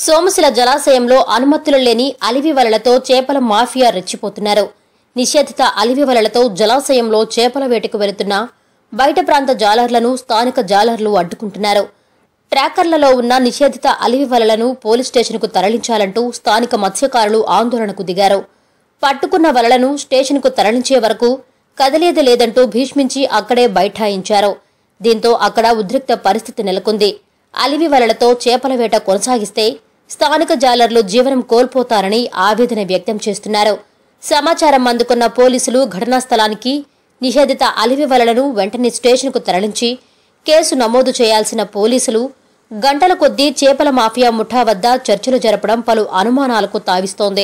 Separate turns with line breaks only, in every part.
సోమశిల జలాశయంలో అనుమతులు లేని అలివి వలలతో చేపల మాఫియా రెచ్చిపోతున్నారు నిషేధిత అలివి వలలతో జలాశయంలో చేపల వేటకు వెళుతున్న బయట ప్రాంత జాలర్లను స్థానిక జాలర్లు అడ్డుకుంటున్నారు ట్రాకర్లలో ఉన్న నిషేధిత అలివి వలలను పోలీస్ స్టేషన్కు తరలించాలంటూ స్థానిక మత్స్యకారులు ఆందోళనకు దిగారు పట్టుకున్న వలలను స్టేషన్కు తరలించే వరకు కదిలేది లేదంటూ భీష్మించి అక్కడే బైఠాయించారు దీంతో అక్కడ ఉద్రిక్త పరిస్థితి నెలకొంది అలివి వలలతో చేపల వేట కొనసాగిస్తే స్థానిక జాలర్లు జీవనం కోల్పోతారని ఆవేదన వ్యక్తం చేస్తున్నారు సమాచారం అందుకున్న పోలీసులు ఘటనా స్థలానికి నిషేధిత అలివి వలలను వెంటనే స్టేషన్కు తరలించి కేసు నమోదు చేయాల్సిన పోలీసులు గంటల కొద్దీ చేపల మాఫియా ముఠా వద్ద చర్చలు జరపడం పలు అనుమానాలకు తావిస్తోంది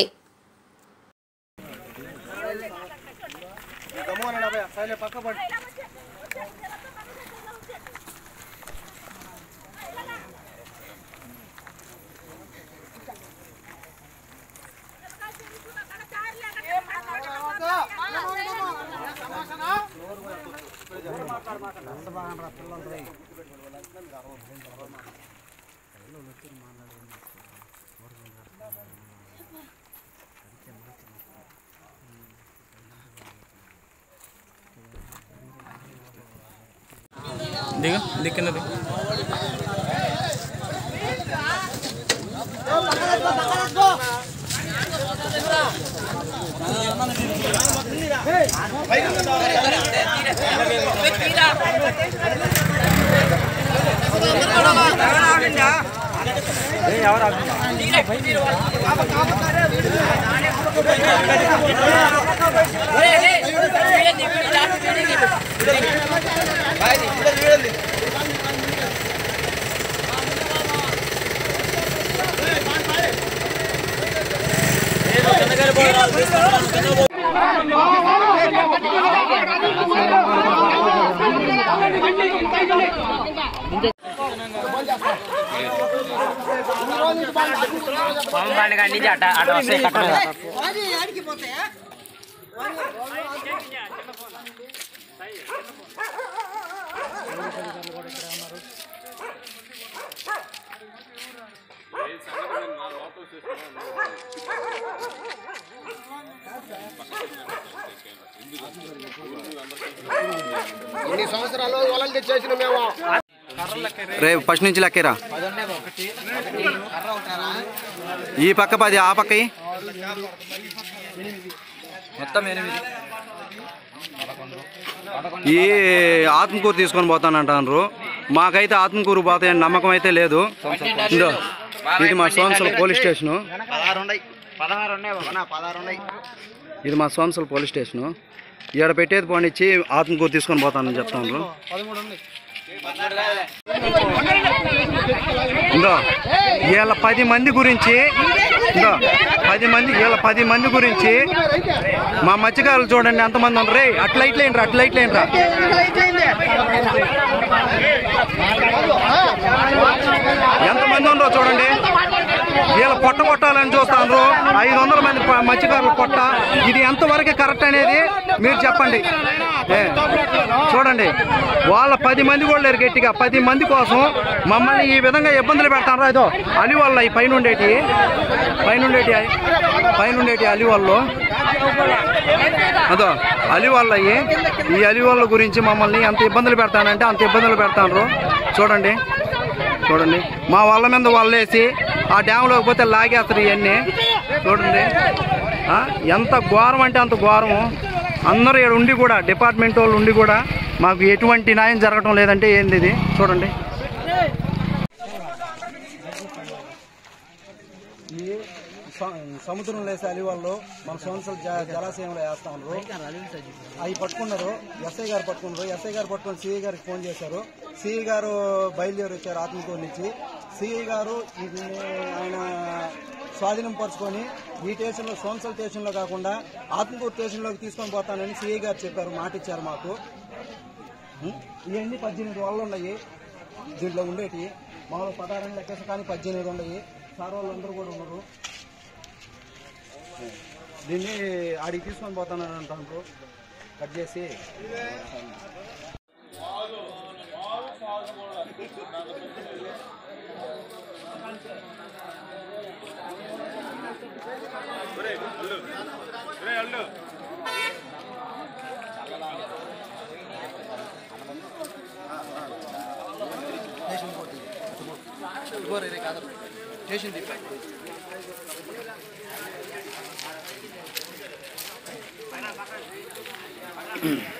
దిగు దిక్కున దిగు
పవన్ బండి కాడి నుంచి అట అటు వస్తాయి కట్ట మీద
ఇన్ని సంవత్సరాలు వలలు తెచ్చేసిన మేము
రేపు ఫస్ట్ నుంచి లెక్కేరా ఈ పక్క పది ఆ పక్క ఇయ్యి.
మొత్తం ఎనిమిది
ఈ ఆత్మకూరు తీసుకొని పోతానంటారు మాకైతే ఆత్మకూరు పోతాయని నమ్మకం అయితే లేదు ఇదో ఇది మా సోమసల పోలీస్ స్టేషను
పదహారు ఉన్నాయి పదహారు ఉన్నాయి బాబా పదహారు ఉన్నాయి
ఇది మా సోమసల పోలీస్ స్టేషను ఈడ పెట్టేది పోనిచ్చి ఆత్మకూరు తీసుకొని పోతానని చెప్తాను ఇందో వీళ్ళ పది మంది గురించి ఇందో పది మంది వీళ్ళ పది మంది గురించి మా మత్స్యకారులు చూడండి ఎంతమంది ఉన్నారు రే అట్లా ఇట్లా ఏంట్రా అట్లా ఇట్లా ఏంట్రా ఎంతమంది ఉన్నారో చూడండి వీళ్ళ పొట్ట కొట్టాలని చూస్తాను ఐదు వందల మంది ప- మత్స్యకారుల పొట్ట ఇది ఎంతవరకు కరెక్ట్ అనేది మీరు చెప్పండి ఏ, చూడండి వాళ్ళ పది మంది కూడా లేరు గట్టిగా పది మంది కోసం మమ్మల్ని ఈ విధంగా ఇబ్బందులు పెడతాను ఏదో అలి వాళ్ళ ఈ పైన ఉండేటి పైన ఉండేటి పైన ఉండేటి అలి వాళ్ళు అదో అలి వాళ్ళయి ఈ అలి వాళ్ళ గురించి మమ్మల్ని ఎంత ఇబ్బందులు పెడతానంటే అంత ఇబ్బందులు పెడతాను చూడండి చూడండి మా వాళ్ళ మీద వాళ్ళేసి ఆ డ్యామ్లోకి పోతే లాగేస్తారు ఇవన్నీ చూడండి ఆ, ఎంత ఘోరం అంటే అంత ఘోరము అందరూ ఇక్కడ ఉండి కూడా డిపార్ట్మెంట్ వాళ్ళు ఉండి కూడా మాకు ఎటువంటి న్యాయం జరగటం లేదంటే ఏంది ఇది చూడండి ఈ సముద్రం లేసే అలి వాళ్ళు మన సంవత్సరాల జలాశయంలో వేస్తా ఉన్నారు అవి పట్టుకున్నారు ఎస్ఐ గారు పట్టుకున్నారు ఎస్ఐ గారు పట్టుకొని సిఐ గారికి ఫోన్ చేశారు సిఐ గారు బయలుదేరి వచ్చారు ఆత్మకూరు నుంచి సిఐ గారు ఇది ఆయన స్వాధీనం పరుచుకొని ఈ స్టేషన్లో సోన్సల్ స్టేషన్లో కాకుండా ఆత్మకూరు స్టేషన్లోకి తీసుకొని పోతానని సిఐ గారు చెప్పారు మాట ఇచ్చారు మాకు ఉం? ఇవన్నీ పద్దెనిమిది వాళ్ళు ఉన్నాయి దీంట్లో ఉండేటి మామూలు పదహారు లెక్కేసి కానీ పద్దెనిమిది ఉన్నాయి సార్ వాళ్ళు అందరూ కూడా ఉన్నారు దీన్ని ఆడికి తీసుకొని పోతానని అంటారు కట్ చేసి స్టేషన్